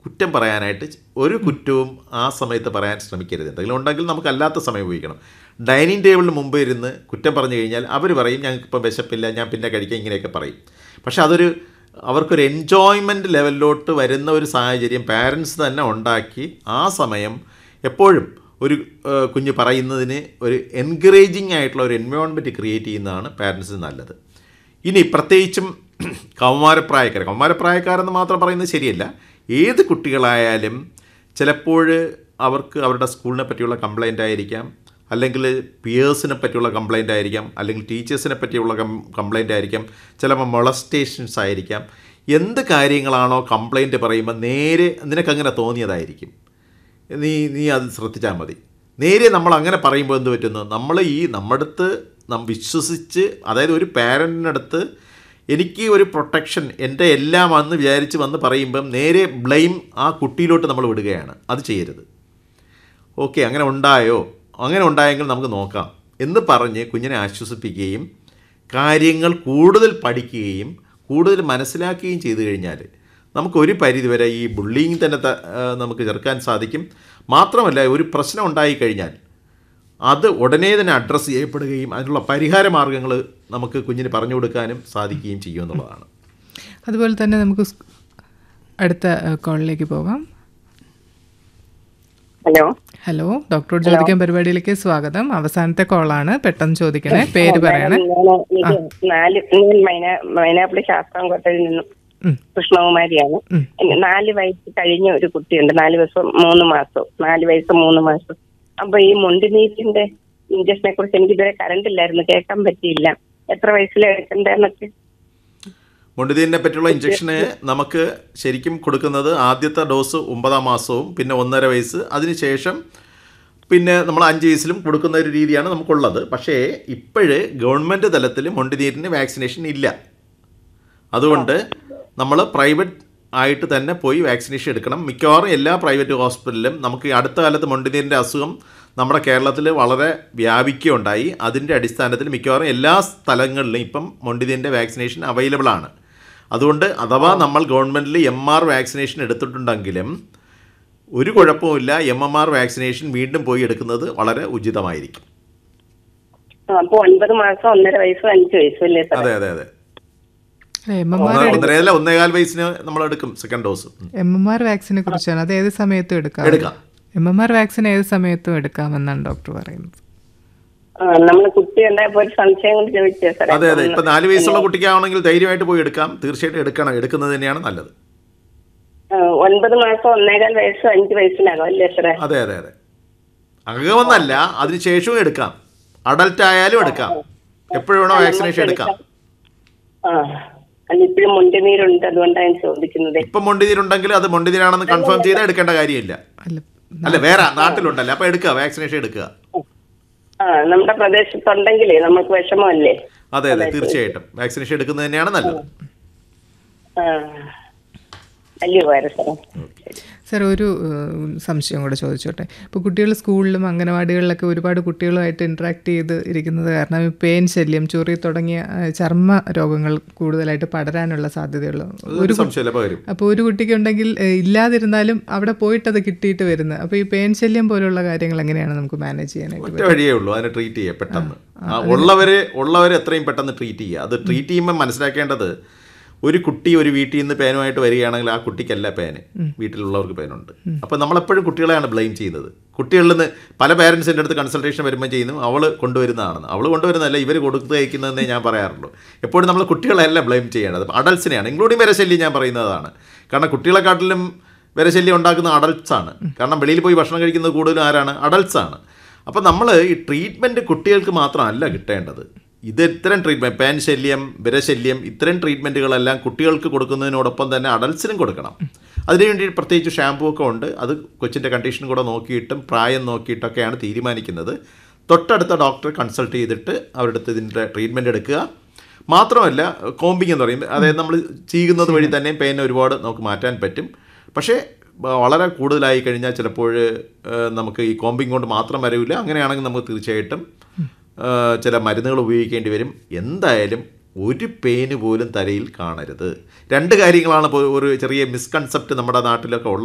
കുറ്റം പറയാനായിട്ട് ഒരു കുറ്റവും ആ സമയത്ത് പറയാൻ ശ്രമിക്കരുത് എന്തെങ്കിലും ഉണ്ടെങ്കിൽ നമുക്ക് അല്ലാത്ത സമയം ഉപയോഗിക്കണം ഡൈനിങ് ടേബിളിന് മുമ്പ് ഇരുന്ന് കുറ്റം പറഞ്ഞു കഴിഞ്ഞാൽ അവർ പറയും ഞങ്ങൾക്കിപ്പോൾ വിശപ്പില്ല ഞാൻ പിന്നെ കഴിക്കാം ഇങ്ങനെയൊക്കെ പറയും പക്ഷെ അതൊരു അവർക്കൊരു എൻജോയ്മെൻറ്റ് ലെവലിലോട്ട് വരുന്ന ഒരു സാഹചര്യം പാരൻസ് തന്നെ ഉണ്ടാക്കി ആ സമയം എപ്പോഴും ഒരു ഏഹ്, കുഞ്ഞ് പറയുന്നതിന് ഒരു എൻകറേജിങ് ആയിട്ടുള്ള ഒരു എൻവയോൺമെൻറ്റ് ക്രിയേറ്റ് ചെയ്യുന്നതാണ് പാരൻസിന് നല്ലത് ഇനി പ്രത്യേകിച്ചും കൗമാരപ്രായക്കാർ കൗമാരപ്രായക്കാരെന്ന് മാത്രം പറയുന്നത് ശരിയല്ല ഏത് കുട്ടികളായാലും ചിലപ്പോൾ അവർക്ക് അവരുടെ സ്കൂളിനെ പറ്റിയുള്ള കംപ്ലൈൻ്റ് ആയിരിക്കാം അല്ലെങ്കിൽ പിയേഴ്സിനെ പറ്റിയുള്ള കംപ്ലൈൻ്റ് ആയിരിക്കാം അല്ലെങ്കിൽ ടീച്ചേഴ്സിനെ പറ്റിയുള്ള കംപ്ലൈൻ്റ് ആയിരിക്കാം ചിലപ്പോൾ മൊളസ്റ്റേഷൻസ് ആയിരിക്കാം എന്ത് കാര്യങ്ങളാണോ കംപ്ലൈൻറ്റ് പറയുമ്പോൾ നേരെ നിനക്കങ്ങനെ തോന്നിയതായിരിക്കും നീ നീ അത് ശ്രദ്ധിച്ചാൽ മതി നേരെ നമ്മൾ അങ്ങനെ പറയുമ്പോൾ എന്ത് പറ്റുന്നു നമ്മൾ ഈ നമ്മുടെ അടുത്ത് നം വിശ്വസിച്ച് അതായത് ഒരു പാരൻറ്റിനടുത്ത് എനിക്ക് ഒരു പ്രൊട്ടക്ഷൻ എൻ്റെ എല്ലാം വന്ന് വിചാരിച്ച് വന്ന് പറയുമ്പം നേരെ ബ്ലെയിം ആ കുട്ടിയിലോട്ട് നമ്മൾ വിടുകയാണ് അത് ചെയ്യരുത് ഓക്കെ അങ്ങനെ ഉണ്ടായോ അങ്ങനെ ഉണ്ടായെങ്കിൽ നമുക്ക് നോക്കാം എന്ന് പറഞ്ഞ് കുഞ്ഞിനെ ആശ്വസിപ്പിക്കുകയും കാര്യങ്ങൾ കൂടുതൽ പഠിക്കുകയും കൂടുതൽ മനസ്സിലാക്കുകയും ചെയ്തു കഴിഞ്ഞാൽ നമുക്ക് ഒരു പരിധിവരെ ഈ ബുള്ളിങ് തന്നെ ത- ആ, നമുക്ക് ചെറുക്കാൻ സാധിക്കും മാത്രമല്ല ഒരു പ്രശ്നം ഉണ്ടായിക്കഴിഞ്ഞാൽ അത് ഉടനെ തന്നെ അഡ്രസ്സ് ചെയ്യപ്പെടുകയും അതിനുള്ള പരിഹാര മാർഗ്ഗങ്ങൾ നമുക്ക് കുഞ്ഞിന് പറഞ്ഞു കൊടുക്കാനും സാധിക്കുകയും ചെയ്യുമെന്നുള്ളതാണ് അതുപോലെ തന്നെ നമുക്ക് സ്- അടുത്ത കോളിലേക്ക് പോകാം ഹലോ ഹലോ ഡോക്ടറോട് ചോദിക്കാൻ പരിപാടിയിലേക്ക് സ്വാഗതം അവസാനത്തെ കോളാണ് പെട്ടെന്ന് ചോദിക്കണേ പേര് പറയണേ ഞാൻ എനിക്ക് നാല് ഞാൻ മൈന മൈനാപ്പിളി ശാസ്താംകോട്ടയിൽ നിന്നും ഉം. കൃഷ്ണകുമാരിയാണ് ഉം. എനിക്ക് നാല് വയസ്സ് കഴിഞ്ഞ ഒരു കുട്ടിയുണ്ട് നാല് വയസ്സ് മൂന്ന് മാസം നാല് വയസ്സ് മൂന്ന് മാസം അപ്പൊ ഈ മുണ്ടിനീറ്റിന്റെ ഇഞ്ചക്ഷനെ കുറിച്ച് എനിക്ക് ഇതുവരെ കറണ്ട് ഇല്ലായിരുന്നു കേൾക്കാൻ പറ്റിയില്ല എത്ര വയസ്സിൽ എടുക്കണ്ടെന്നൊക്കെ മൊണ്ടിതീനെ പറ്റിയുള്ള ഇഞ്ചക്ഷന് നമുക്ക് ശരിക്കും കൊടുക്കുന്നത് ആദ്യത്തെ ഡോസ് ഒമ്പതാം മാസവും പിന്നെ ഒന്നര വയസ്സ് അതിനുശേഷം പിന്നെ നമ്മൾ അഞ്ച് വയസ്സിലും കൊടുക്കുന്ന ഒരു രീതിയാണ് നമുക്കുള്ളത് പക്ഷേ ഇപ്പോഴ് ഗവൺമെൻറ് തലത്തിൽ മൊണ്ടിനീരിന് വാക്സിനേഷൻ ഇല്ല അതുകൊണ്ട് നമ്മൾ പ്രൈവറ്റ് ആയിട്ട് തന്നെ പോയി വാക്സിനേഷൻ എടുക്കണം മിക്കവാറും എല്ലാ പ്രൈവറ്റ് ഹോസ്പിറ്റലിലും നമുക്ക് ഈ അടുത്ത കാലത്ത് മൊണ്ടിനീരിൻ്റെ അസുഖം നമ്മുടെ കേരളത്തിൽ വളരെ വ്യാപിക്കുകയുണ്ടായി അതിൻ്റെ അടിസ്ഥാനത്തിൽ മിക്കവാറും എല്ലാ സ്ഥലങ്ങളിലും ഇപ്പം മൊണ്ടിനീരിൻ്റെ വാക്സിനേഷൻ അവൈലബിൾ ആണ് അതുകൊണ്ട് അഥവാ നമ്മൾ ഗവൺമെൻറ്റിൽ എം ആർ വാക്സിനേഷൻ എടുത്തിട്ടുണ്ടെങ്കിലും ഒരു കുഴപ്പവുമില്ല എം എം ആർ വാക്സിനേഷൻ വീണ്ടും പോയി എടുക്കുന്നത് വളരെ ഉചിതമായിരിക്കും അപ്പൊ ഒൻപത് മാസം ഒന്നര വയസ്സും അഞ്ച് വയസ്സും അല്ലേ സാർ അതെ അതെ അതെ എം എം ആർ ഒന്നര- ഒന്നരയല്ല ഒന്നേകാൽ വയസ്സിന് നമ്മൾ എടുക്കും second dose M M R വാക്സിനെ കുറിച്ചാണ് അത് ഏത് സമയത്തും എടുക്കാം എടുക്കാം എം എം ആർ വാക്സിൻ ഏത് സമയത്തും എടുക്കാമെന്നാണ് ഡോക്ടർ പറയുന്നത് നമ്മൾ കുട്ടി ഉണ്ടായപ്പോ ഒരു സംശയം കൊണ്ട് ചോദിച്ചേ സാറേ അതെ അതെ ഇപ്പൊ നാല് വയസ്സുള്ള കുട്ടിക്കാണെങ്കിൽ ധൈര്യമായിട്ട് പോയി എടുക്കാം തീർച്ചയായിട്ടും എടുക്കണം എടുക്കുന്നത് തന്നെയാണ് നല്ലത് ആ, ഒൻപത് മാസം ഒന്നേകാൽ വയസ്സും അഞ്ച് വയസ്സിനകം അല്ലേ സാറേ അതെ അതെ അതെ അകമെന്നല്ല അതിനുശേഷവും എടുക്കാം അഡൽട്ട് ആയാലും എടുക്കാം എപ്പോഴും വേണോ വാക്സിനേഷൻ എടുക്കാം ആ അല്ല ഇപ്പോഴും മുണ്ടുനീരുണ്ട് അതുകൊണ്ടാണ് ഞാൻ ചോദിക്കുന്നത് ഇപ്പം മൊണ്ടിനീരുണ്ടെങ്കിൽ അത് മൊണ്ടിനീരാണെന്ന് കൺഫേം ചെയ്താൽ എടുക്കേണ്ട കാര്യമില്ല അല്ല അല്ല വേറെ നാട്ടിലുണ്ടല്ലോ അപ്പൊ എടുക്കുക വാക്സിനേഷൻ എടുക്കുക ആ നമ്മുടെ പ്രദേശത്തുണ്ടെങ്കിലേ നമുക്ക് വിഷമമല്ലേ അതെ അതെ തീർച്ചയായിട്ടും വാക്സിനേഷൻ എടുക്കുന്നത് തന്നെയാണ് നല്ലത് ആ വലിയ ഉപകാരം സാറേ സാർ ഒരു ഏഹ്, സംശയം കൂടെ ചോദിച്ചോട്ടെ ഇപ്പോൾ കുട്ടികൾ സ്കൂളിലും അംഗനവാടികളിലൊക്കെ ഒരുപാട് കുട്ടികളുമായിട്ട് ഇൻട്രാക്ട് ചെയ്ത് ഇരിക്കുന്നത് കാരണം ഈ പേൻ ശല്യം ചൊറി തുടങ്ങിയ ഏഹ്, ചർമ്മ രോഗങ്ങൾ കൂടുതലായിട്ട് പടരാനുള്ള സാധ്യതയുള്ള ഒരു സംശയമില്ല പകരും അപ്പോൾ ഒരു കുട്ടിക്ക് ഉണ്ടെങ്കിൽ ഏഹ്, ഇല്ലാതിരുന്നാലും അവിടെ പോയിട്ട് അത് കിട്ടിയിട്ട് വരുന്നത് അപ്പോൾ ഈ പേൻ ശല്യം പോലുള്ള കാര്യങ്ങൾ എങ്ങനെയാണ് നമുക്ക് മാനേജ് ചെയ്യാനായിട്ട് ഒറ്റ വഴിയേ ഉള്ളൂ അതിനെ ട്രീറ്റ് ചെയ്യുക പെട്ടെന്ന് ആ, ഉള്ളവരെ ഉള്ളവരെ എത്രയും പെട്ടെന്ന് ട്രീറ്റ് ചെയ്യുക അത് ട്രീറ്റ് ചെയ്യുമ്പോൾ മനസ്സിലാക്കേണ്ടത് ഒരു കുട്ടി ഒരു വീട്ടിൽ നിന്ന് പേനുമായിട്ട് വരികയാണെങ്കിൽ ആ കുട്ടിക്കല്ല പേന് വീട്ടിലുള്ളവർക്ക് പേനുണ്ട് അപ്പോൾ നമ്മളെപ്പോഴും കുട്ടികളെയാണ് ബ്ലെയിം ചെയ്യുന്നത് കുട്ടികളിൽ നിന്ന് പല പേരൻസിൻ്റെ അടുത്ത് കൺസൾട്ടേഷൻ വരുമ്പോൾ ചെയ്യുന്നു അവൾ കൊണ്ടുവരുന്നതാണെന്ന് അവൾ കൊണ്ടുവരുന്നതല്ല ഇവർ കൊടുത്തു അയക്കുന്നതെന്നേ ഞാൻ പറയാറുള്ളൂ എപ്പോഴും നമ്മൾ കുട്ടികളെയല്ല ബ്ലെയിം ചെയ്യേണ്ടത് അഡൽസിനെയാണ് ഇൻക്ലൂഡിങ് വരശല്യം ഞാൻ പറയുന്നതാണ് കാരണം കുട്ടികളെക്കാട്ടിലും വരശല്യം ഉണ്ടാക്കുന്ന അഡൽട്സ് ആണ് കാരണം വെളിയിൽ പോയി ഭക്ഷണം കഴിക്കുന്നത് കൂടുതലും ആരാണ് അഡൽട്സ് ആണ് അപ്പോൾ നമ്മൾ ഈ ട്രീറ്റ്മെൻറ്റ് കുട്ടികൾക്ക് മാത്രമല്ല കിട്ടേണ്ടത് ഇത് ഇത്തരം ട്രീറ്റ്മെൻറ്റ് പാൻ ശല്യം വിരശല്യം ഇത്തരം ട്രീറ്റ്മെൻറ്റുകളെല്ലാം കുട്ടികൾക്ക് കൊടുക്കുന്നതിനോടൊപ്പം തന്നെ അഡൽസിനും കൊടുക്കണം അതിനുവേണ്ടി പ്രത്യേകിച്ച് ഷാമ്പൂ ഒക്കെ ഉണ്ട് അത് കൊച്ചിൻ്റെ കണ്ടീഷൻ കൂടെ നോക്കിയിട്ടും പ്രായം നോക്കിയിട്ടൊക്കെയാണ് തീരുമാനിക്കുന്നത് തൊട്ടടുത്ത ഡോക്ടറെ കൺസൾട്ട് ചെയ്തിട്ട് അവരുടെ അടുത്ത് ഇതിൻ്റെ ട്രീറ്റ്മെൻറ്റ് എടുക്കുക മാത്രമല്ല കോമ്പിങ് എന്ന് പറയും അതായത് നമ്മൾ ചെയ്യുന്നത് വഴി തന്നെ പെയിൻ ഒരുപാട് നമുക്ക് മാറ്റാൻ പറ്റും പക്ഷേ ബ- വളരെ കൂടുതലായി കഴിഞ്ഞാൽ ചിലപ്പോൾ ഏഹ്, നമുക്ക് ഈ കോമ്പിങ് കൊണ്ട് മാത്രം വരില്ല അങ്ങനെയാണെങ്കിൽ നമുക്ക് തീർച്ചയായിട്ടും ഏഹ്, ചില മരുന്നുകൾ ഉപയോഗിക്കേണ്ടി വരും എന്തായാലും ഒരു പെയിന് പോലും തലയിൽ കാണരുത് രണ്ട് കാര്യങ്ങളാണ് ഇപ്പോൾ ഒരു ചെറിയ മിസ്കൺസെപ്റ്റ് നമ്മുടെ നാട്ടിലൊക്കെ ഉള്ളത്